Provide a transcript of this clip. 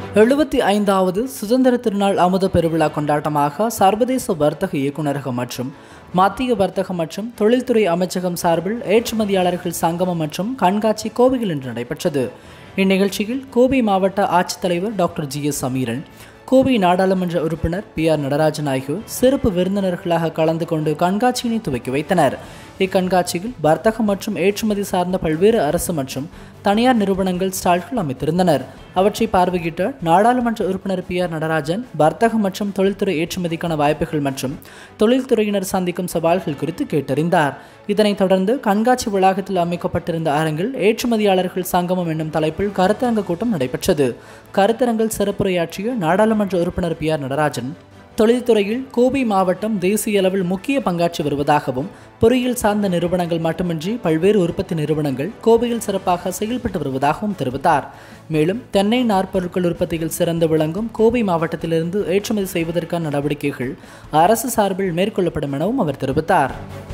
எழுபத்தி ஐந்தாவது சுதந்திர திருநாள் அமுத பெருவிழா கொண்டாட்டமாக சர்வதேச வர்த்தக இயக்குநரகம் மற்றும் மத்திய வர்த்தக மற்றும் தொழில்துறை அமைச்சகம் சார்பில் ஏற்றுமதியாளர்கள் சங்கமம் மற்றும் கண்காட்சி கோவையில் இன்று நடைபெற்றது இந்நிகழ்ச்சியில் கோவை மாவட்ட ஆட்சித்தலைவர் doctor G S Sameeran Kovai நாடாளுமன்ற உறுப்பினர் பி ஆர் நடராஜன் ஆகியோர் சிறப்பு விருந்தினர்களாக கலந்து கொண்டு கண்காட்சியினை துவக்கி வைத்தனர் இக்கண்காட்சியில் வர்த்தகம் மற்றும் ஏற்றுமதி சார்ந்த பல்வேறு அரசு மற்றும் தனியார் நிறுவனங்கள் ஸ்டால்கள் அமைத்திருந்தனர் அவற்றை பார்வையிட்ட நாடாளுமன்ற உறுப்பினர் பி ஆர் நடராஜன் வர்த்தகம் மற்றும் தொழில்துறை ஏற்றுமதிக்கான வாய்ப்புகள் மற்றும் தொழில்துறையினர் சந்திக்கும் சவால்கள் குறித்து கேட்டறிந்தார் இதனைத் தொடர்ந்து கண்காட்சி வளாகத்தில் அமைக்கப்பட்டிருந்த அரங்கில் ஏற்றுமதியாளர்கள் சங்கமம் என்னும் தலைப்பில் கருத்தரங்க கூட்டம் நடைபெற்றது கருத்தரங்கில் சிறப்புரையாற்றிய நாடாளுமன்ற உறுப்பினர் பி ஆர் நடராஜன் தொழில்துறையில் கோவை மாவட்டம் தேசிய அளவில் முக்கிய பங்காற்றி வருவதாகவும் பொறியியல் சார்ந்த நிறுவனங்கள் மட்டுமின்றி பல்வேறு உற்பத்தி நிறுவனங்கள் கோவையில் சிறப்பாக செயல்பட்டு வருவதாகவும் தெரிவித்தார் மேலும் தென்னை நார்ப்பொருட்கள் உற்பத்தியில் சிறந்து விளங்கும் கோவை மாவட்டத்திலிருந்து ஏற்றுமதி செய்வதற்கான நடவடிக்கைகள் அரசு சார்பில் மேற்கொள்ளப்படும் எனவும் அவர் தெரிவித்தார்